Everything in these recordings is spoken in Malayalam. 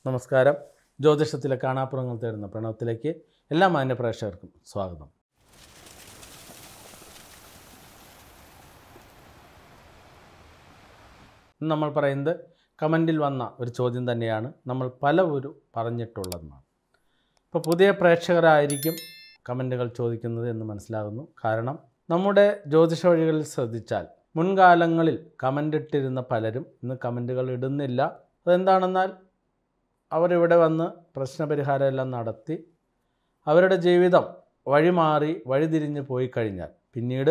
നമസ്കാരം ജ്യോതിഷത്തിലെ കാണാപ്പുറങ്ങൾ തേടുന്ന പ്രണവത്തിലേക്ക് എല്ലാ മാന്യ പ്രേക്ഷകർക്കും സ്വാഗതം ഇന്ന് നമ്മൾ പറയുന്നത് കമൻറ്റിൽ വന്ന ഒരു ചോദ്യം തന്നെയാണ് നമ്മൾ പലവരും പറഞ്ഞിട്ടുള്ളതെന്നാണ് ഇപ്പോൾ പുതിയ പ്രേക്ഷകരായിരിക്കും കമൻറ്റുകൾ ചോദിക്കുന്നത് എന്ന് മനസ്സിലാകുന്നു കാരണം നമ്മുടെ ജ്യോതിഷ വഴികളിൽ ശ്രദ്ധിച്ചാൽ മുൻകാലങ്ങളിൽ കമൻ്റ് ഇട്ടിരുന്ന പലരും ഇന്ന് കമൻറ്റുകൾ ഇടുന്നില്ല അതെന്താണെന്നാൽ അവരിവിടെ വന്ന് പ്രശ്നപരിഹാരം എല്ലാം നടത്തി അവരുടെ ജീവിതം വഴിമാറി വഴിതിരിഞ്ഞ് പോയി കഴിഞ്ഞാൽ പിന്നീട്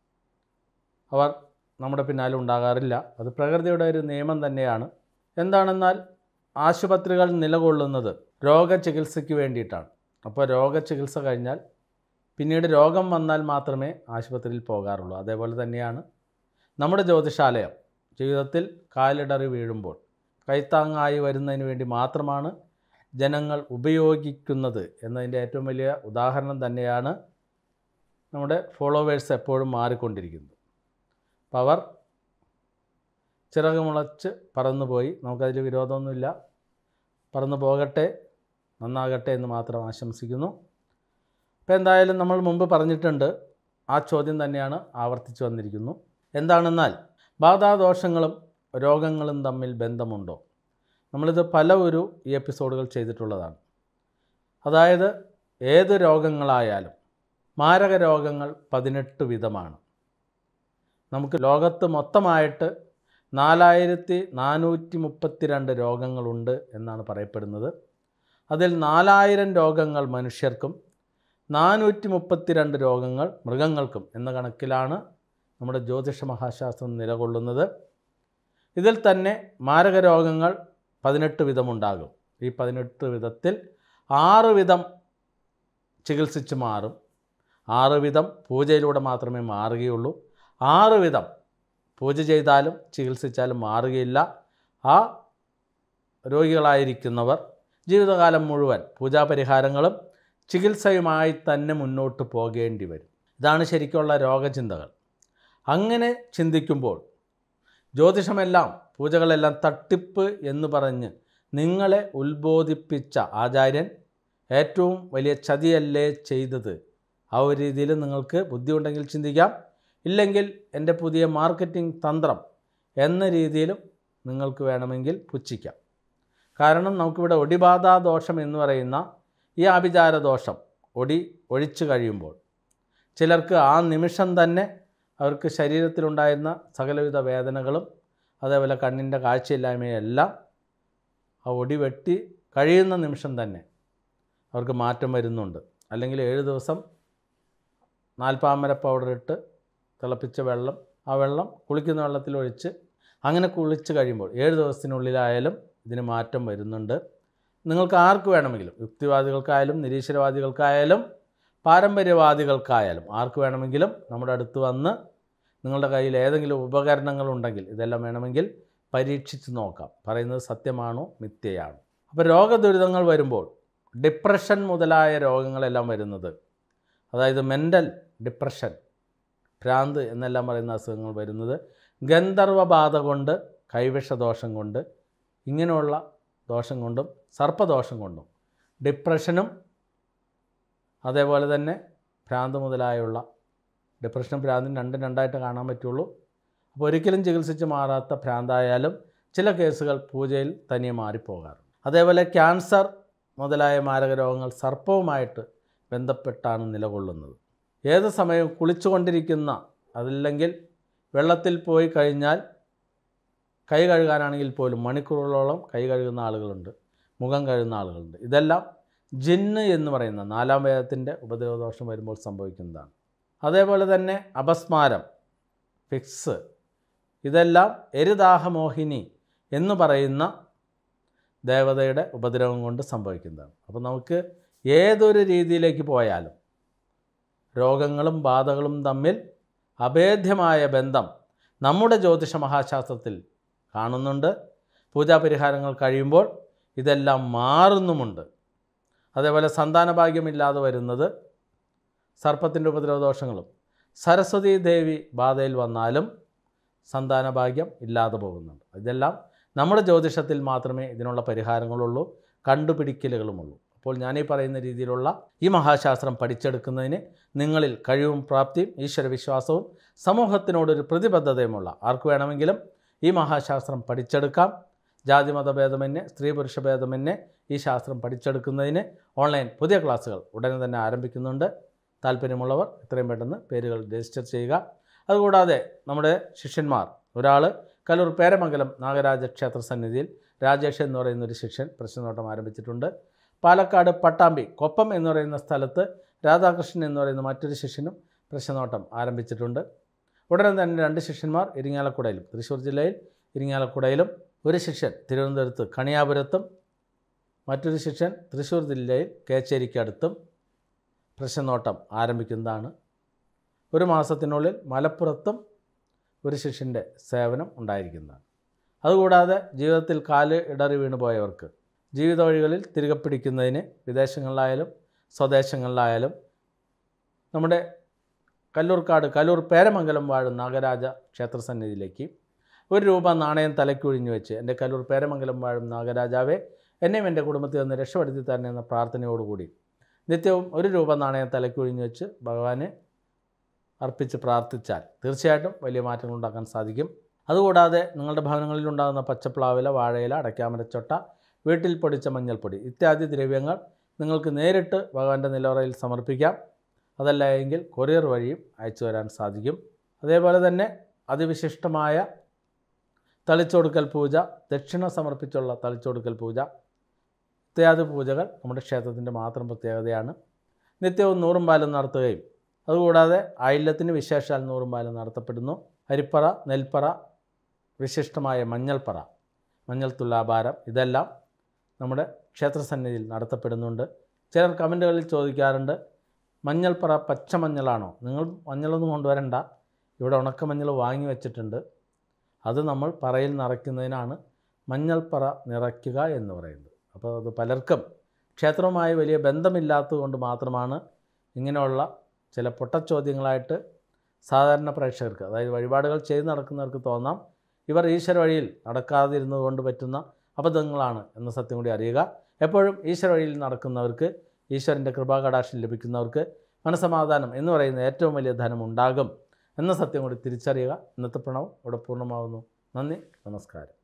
അവർ നമ്മുടെ പിന്നാലെ ഉണ്ടാകാറില്ല അത് പ്രകൃതിയുടെ ഒരു നിയമം തന്നെയാണ് എന്താണെന്നാൽ ആശുപത്രികൾ നിലകൊള്ളുന്നത് രോഗചികിത്സയ്ക്ക് വേണ്ടിയിട്ടാണ് അപ്പോൾ രോഗചികിത്സ കഴിഞ്ഞാൽ പിന്നീട് രോഗം വന്നാൽ മാത്രമേ ആശുപത്രിയിൽ പോകാറുള്ളൂ അതേപോലെ തന്നെയാണ് നമ്മുടെ ജ്യോതിഷാലയം ജീവിതത്തിൽ കാലിടറി വീഴുമ്പോൾ കൈത്താങ്ങായി വരുന്നതിന് വേണ്ടി മാത്രമാണ് ജനങ്ങൾ ഉപയോഗിക്കുന്നത് എന്നതിൻ്റെ ഏറ്റവും വലിയ ഉദാഹരണം തന്നെയാണ് നമ്മുടെ ഫോളോവേഴ്സ് എപ്പോഴും മാറിക്കൊണ്ടിരിക്കുന്നത് അപ്പോൾ അവർ ചിറകുമുളച്ച് പറന്നുപോയി നമുക്കതിൽ വിരോധമൊന്നുമില്ല പറന്നു പോകട്ടെ നന്നാകട്ടെ എന്ന് മാത്രം ആശംസിക്കുന്നു അപ്പോൾ എന്തായാലും നമ്മൾ മുമ്പ് പറഞ്ഞിട്ടുണ്ട് ആ ചോദ്യം തന്നെയാണ് ആവർത്തിച്ചു വന്നിരിക്കുന്നു എന്താണെന്നാൽ ബാധാദോഷങ്ങളും രോഗങ്ങളും തമ്മിൽ ബന്ധമുണ്ടോ നമ്മളിത് പല ഒരു ഈ എപ്പിസോഡുകൾ ചെയ്തിട്ടുള്ളതാണ് അതായത് ഏത് രോഗങ്ങളായാലും മാരക രോഗങ്ങൾ പതിനെട്ട് വിധമാണ് നമുക്ക് ലോകത്ത് മൊത്തമായിട്ട് നാലായിരത്തി നാനൂറ്റി മുപ്പത്തിരണ്ട് രോഗങ്ങളുണ്ട് എന്നാണ് പറയപ്പെടുന്നത് അതിൽ നാലായിരം രോഗങ്ങൾ മനുഷ്യർക്കും നാനൂറ്റി മുപ്പത്തിരണ്ട് രോഗങ്ങൾ മൃഗങ്ങൾക്കും എന്ന കണക്കിലാണ് നമ്മുടെ ജ്യോതിഷ മഹാശാസ്ത്രം നിലകൊള്ളുന്നത് ഇതിൽ തന്നെ മാരക രോഗങ്ങൾ പതിനെട്ട് വിധമുണ്ടാകും ഈ പതിനെട്ട് വിധത്തിൽ ആറ് വിധം ചികിത്സിച്ച് മാറും ആറ് വിധം പൂജയിലൂടെ മാത്രമേ മാറുകയുള്ളൂ ആറ് വിധം പൂജ ചെയ്താലും ചികിത്സിച്ചാലും മാറുകയില്ല ആ രോഗികളായിരിക്കുന്നവർ ജീവിതകാലം മുഴുവൻ പൂജാപരിഹാരങ്ങളും ചികിത്സയുമായി തന്നെ മുന്നോട്ട് പോകേണ്ടി വരും ഇതാണ് ശരിക്കുള്ള രോഗചിന്തകൾ അങ്ങനെ ചിന്തിക്കുമ്പോൾ ജ്യോതിഷമെല്ലാം പൂജകളെല്ലാം തട്ടിപ്പ് എന്ന് പറഞ്ഞ് നിങ്ങളെ ഉത്ബോധിപ്പിച്ച ആചാര്യൻ ഏറ്റവും വലിയ ചതിയല്ലേ ചെയ്തത് ആ ഒരു രീതിയിൽ നിങ്ങൾക്ക് ബുദ്ധിയുണ്ടെങ്കിൽ ചിന്തിക്കാം ഇല്ലെങ്കിൽ എൻ്റെ പുതിയ മാർക്കറ്റിംഗ് തന്ത്രം എന്ന രീതിയിലും നിങ്ങൾക്ക് വേണമെങ്കിൽ പുച്ഛിക്കാം കാരണം നമുക്കിവിടെ ഒടിബാധാ ദോഷം എന്ന് പറയുന്ന ഈ ആഭിചാര ദോഷം ഒടി ഒഴിച്ചു കഴിയുമ്പോൾ ചിലർക്ക് ആ നിമിഷം തന്നെ അവർക്ക് ശരീരത്തിലുണ്ടായിരുന്ന സകലവിധ വേദനകളും അതേപോലെ കണ്ണിൻ്റെ കാഴ്ചയില്ലായ്മയെല്ലാം ആ ഒടി വെട്ടി കഴിയുന്ന നിമിഷം തന്നെ അവർക്ക് മാറ്റം വരുന്നുണ്ട് അല്ലെങ്കിൽ ഏഴ് ദിവസം നാൽപ്പാമര പൗഡർ ഇട്ട് തിളപ്പിച്ച വെള്ളം ആ വെള്ളം കുളിക്കുന്ന വെള്ളത്തിൽ ഒഴിച്ച് അങ്ങനെ കുളിച്ച് കഴിയുമ്പോൾ ഏഴ് ദിവസത്തിനുള്ളിലായാലും ഇതിന് മാറ്റം വരുന്നുണ്ട് നിങ്ങൾക്ക് ആർക്ക് വേണമെങ്കിലും യുക്തിവാദികൾക്കായാലും നിരീശ്വരവാദികൾക്കായാലും പാരമ്പര്യവാദികൾക്കായാലും ആർക്ക് വേണമെങ്കിലും നമ്മുടെ അടുത്ത് വന്ന് നിങ്ങളുടെ കയ്യിൽ ഏതെങ്കിലും ഉപകരണങ്ങളുണ്ടെങ്കിൽ ഇതെല്ലാം വേണമെങ്കിൽ പരീക്ഷിച്ച് നോക്കാം പറയുന്നത് സത്യമാണോ മിഥ്യയാണോ അപ്പോൾ രോഗദുരിതങ്ങൾ വരുമ്പോൾ ഡിപ്രഷൻ മുതലായ രോഗങ്ങളെല്ലാം വരുന്നത് അതായത് മെൻ്റൽ ഡിപ്രഷൻ ഭ്രാന്ത് എന്നെല്ലാം പറയുന്ന അസുഖങ്ങൾ വരുന്നത് ഗന്ധർവബാധ കൊണ്ട് കൈവിഷദോഷം കൊണ്ട് ഇങ്ങനെയുള്ള ദോഷം കൊണ്ടും സർപ്പദോഷം കൊണ്ടും ഡിപ്രഷനും അതേപോലെ തന്നെ ഭ്രാന്ത് മുതലായുള്ള ഡിപ്രഷനും ഭ്രാന്തും രണ്ടും രണ്ടായിട്ട് കാണാൻ പറ്റുള്ളൂ അപ്പോൾ ഒരിക്കലും ചികിത്സിച്ച് മാറാത്ത ഭ്രാന്തായാലും ചില കേസുകൾ പൂജയിൽ തനിയെ മാറിപ്പോകാറുണ്ട് അതേപോലെ ക്യാൻസർ മുതലായ മാരക രോഗങ്ങൾ സർപ്പവുമായിട്ട് ബന്ധപ്പെട്ടാണ് നിലകൊള്ളുന്നത് ഏത് സമയവും കുളിച്ചുകൊണ്ടിരിക്കുന്ന അതല്ലെങ്കിൽ വെള്ളത്തിൽ പോയി കഴിഞ്ഞാൽ കൈ കഴുകാനാണെങ്കിൽ പോലും മണിക്കൂറുകളോളം കൈ കഴുകുന്ന ആളുകളുണ്ട് മുഖം കഴുകുന്ന ആളുകളുണ്ട് ഇതെല്ലാം ജിന്ന് എന്ന് പറയുന്ന നാലാം വേദത്തിൻ്റെ ഉപദ്രവദോഷം വരുമ്പോൾ സംഭവിക്കുന്നതാണ് അതേപോലെ തന്നെ അപസ്മാരം ഫിക്സ് ഇതെല്ലാം എരിദാഹമോഹിനി എന്ന് പറയുന്ന ദേവതയുടെ ഉപദ്രവം കൊണ്ട് സംഭവിക്കുന്നതാണ് അപ്പോൾ നമുക്ക് ഏതൊരു രീതിയിലേക്ക് പോയാലും രോഗങ്ങളും ബാധകളും തമ്മിൽ അഭേദ്യമായ ബന്ധം നമ്മുടെ ജ്യോതിഷ മഹാശാസ്ത്രത്തിൽ കാണുന്നുണ്ട് പൂജാപരിഹാരങ്ങൾ കഴിയുമ്പോൾ ഇതെല്ലാം മാറുന്നുമുണ്ട് അതേപോലെ സന്താനഭാഗ്യമില്ലാതെ വരുന്നത് സർപ്പത്തിൻ്റെ ഉപദ്രവദോഷങ്ങളും സരസ്വതി ദേവി ബാധയിൽ വന്നാലും സന്താനഭാഗ്യം ഇല്ലാതെ പോകുന്നുണ്ട് ഇതെല്ലാം നമ്മുടെ ജ്യോതിഷത്തിൽ മാത്രമേ ഇതിനുള്ള പരിഹാരങ്ങളുള്ളൂ കണ്ടുപിടിക്കലുകളുമുള്ളൂ അപ്പോൾ ഞാനീ പറയുന്ന രീതിയിലുള്ള ഈ മഹാശാസ്ത്രം പഠിച്ചെടുക്കുന്നതിന് നിങ്ങളിൽ കഴിവും പ്രാപ്തിയും ഈശ്വരവിശ്വാസവും സമൂഹത്തിനോടൊരു പ്രതിബദ്ധതയുമുള്ള ആർക്ക് വേണമെങ്കിലും ഈ മഹാശാസ്ത്രം പഠിച്ചെടുക്കാം ജാതിമത ഭേദമന്യേ സ്ത്രീ പുരുഷ ഭേദമന്യേ ഈ ശാസ്ത്രം പഠിച്ചെടുക്കുന്നതിന് ഓൺലൈൻ പുതിയ ക്ലാസ്സുകൾ ഉടനെ തന്നെ ആരംഭിക്കുന്നുണ്ട് താല്പര്യമുള്ളവർ എത്രയും പെട്ടെന്ന് പേരുകൾ രജിസ്റ്റർ ചെയ്യുക അതുകൂടാതെ നമ്മുടെ ശിഷ്യന്മാർ ഒരാൾ കലൂർ പേരമംഗലം നാഗരാജ ക്ഷേത്ര സന്നിധിയിൽ രാജേഷ് എന്ന് പറയുന്ന ഒരു ശിഷ്യൻ പ്രശ്നനോട്ടം ആരംഭിച്ചിട്ടുണ്ട് പാലക്കാട് പട്ടാമ്പി കൊപ്പം എന്ന് പറയുന്ന സ്ഥലത്ത് രാധാകൃഷ്ണൻ എന്ന് പറയുന്ന മറ്റൊരു ശിഷ്യനും പ്രശ്നനോട്ടം ആരംഭിച്ചിട്ടുണ്ട് ഉടനെ തന്നെ രണ്ട് ശിഷ്യന്മാർ ഇരിങ്ങാലക്കുടയിലും തൃശ്ശൂർ ജില്ലയിൽ ഇരിങ്ങാലക്കുടയിലും ഒരു ശിഷ്യൻ തിരുവനന്തപുരത്ത് കണിയാപുരത്തും മറ്റൊരു ശിഷ്യൻ തൃശ്ശൂർ ജില്ലയിൽ കേച്ചേരിക്കടുത്തും പ്രശ്നനോട്ടം ആരംഭിക്കുന്നതാണ് ഒരു മാസത്തിനുള്ളിൽ മലപ്പുറത്തും ഒരു ശിഷ്യൻ്റെ സേവനം ഉണ്ടായിരിക്കുന്നതാണ് അതുകൂടാതെ ജീവിതത്തിൽ കാല് ഇടറി വീണു പോയവർക്ക് ജീവിത വഴികളിൽ തിരികെ പിടിക്കുന്നതിന് വിദേശങ്ങളിലായാലും സ്വദേശങ്ങളിലായാലും നമ്മുടെ കല്ലൂർക്കാട് കല്ലൂർ പേരമംഗലം വാഴും നാഗരാജ ക്ഷേത്രസന്നിധിയിലേക്ക് ഒരു രൂപ നാണയം തലയ്ക്കൊഴിഞ്ഞു വെച്ച് എൻ്റെ കല്ലൂർ പേരമംഗലം വാഴും നാഗരാജാവെ എന്നെയും എൻ്റെ കുടുംബത്തിൽ നിന്ന് രക്ഷപ്പെടുത്തി തരണേ എന്ന പ്രാർത്ഥനയോടുകൂടി നിത്യവും ഒരു രൂപ നാണയം തലയ്ക്കൊഴിഞ്ഞു വെച്ച് ഭഗവാനെ അർപ്പിച്ച് പ്രാർത്ഥിച്ചാൽ തീർച്ചയായിട്ടും വലിയ മാറ്റങ്ങൾ ഉണ്ടാക്കാൻ സാധിക്കും അതുകൂടാതെ നിങ്ങളുടെ ഭവനങ്ങളിൽ ഉണ്ടാകുന്ന പച്ചപ്ലാവില വാഴയില അടയ്ക്കാമരച്ചൊട്ട വീട്ടിൽ പൊടിച്ച മഞ്ഞൾപ്പൊടി ഇത്യാദി ദ്രവ്യങ്ങൾ നിങ്ങൾക്ക് നേരിട്ട് ഭഗവാന്റെ നിലവറയിൽ സമർപ്പിക്കാം അതല്ല എങ്കിൽ കൊറിയർ വഴിയും അയച്ചു തരാൻ സാധിക്കും അതേപോലെ തന്നെ അതിവിശിഷ്ടമായ തളിച്ചൊടുക്കൽ പൂജ ദക്ഷിണ സമർപ്പിച്ചുള്ള തളിച്ചൊടുക്കൽ പൂജ ഇത്യാദി പൂജകൾ നമ്മുടെ ക്ഷേത്രത്തിൻ്റെ മാത്രം പ്രത്യേകതയാണ് നിത്യവും നൂറും പാലും നടത്തുകയും അതുകൂടാതെ ആയില്യത്തിന് വിശേഷാൽ നൂറും പാലും നടത്തപ്പെടുന്നു അരിപ്പറ നെൽപ്പറ വിശിഷ്ടമായ മഞ്ഞൾപ്പറ മഞ്ഞൾ തുലാഭാരം ഇതെല്ലാം നമ്മുടെ ക്ഷേത്രസന്നിധിയിൽ നടത്തപ്പെടുന്നുണ്ട് ചിലർ കമൻറ്റുകളിൽ ചോദിക്കാറുണ്ട് മഞ്ഞൾപ്പറ പച്ചമഞ്ഞളാണോ നിങ്ങൾ മഞ്ഞളൊന്നും കൊണ്ടുവരണ്ട ഇവിടെ ഉണക്കമഞ്ഞൾ വാങ്ങി വെച്ചിട്ടുണ്ട് അത് നമ്മൾ പറയിൽ നിറയ്ക്കുന്നതിനാണ് മഞ്ഞൾപ്പറ നിറയ്ക്കുക എന്ന് പറയുന്നത് അപ്പോൾ അത് പലർക്കും ക്ഷേത്രവുമായി വലിയ ബന്ധമില്ലാത്തത് കൊണ്ട് മാത്രമാണ് ഇങ്ങനെയുള്ള ചില പൊട്ടച്ചോദ്യങ്ങളായിട്ട് സാധാരണ പ്രേക്ഷകർക്ക് അതായത് വഴിപാടുകൾ ചെയ്ത് നടക്കുന്നവർക്ക് തോന്നാം ഇവർ ഈശ്വര വഴിയിൽ നടക്കാതിരുന്നത് കൊണ്ട് പറ്റുന്ന അബദ്ധങ്ങളാണ് എന്ന സത്യം കൂടി അറിയുക എപ്പോഴും ഈശ്വര വഴിയിൽ നടക്കുന്നവർക്ക് ഈശ്വരൻ്റെ കൃപാകടാക്ഷം ലഭിക്കുന്നവർക്ക് മനസമാധാനം എന്ന് പറയുന്ന ഏറ്റവും വലിയ ധനം ഉണ്ടാകും എന്ന സത്യം കൂടി തിരിച്ചറിയുക ഇന്നത്തെ പ്രണവം ഇവിടെ പൂർണ്ണമാകുന്നു നന്ദി നമസ്കാരം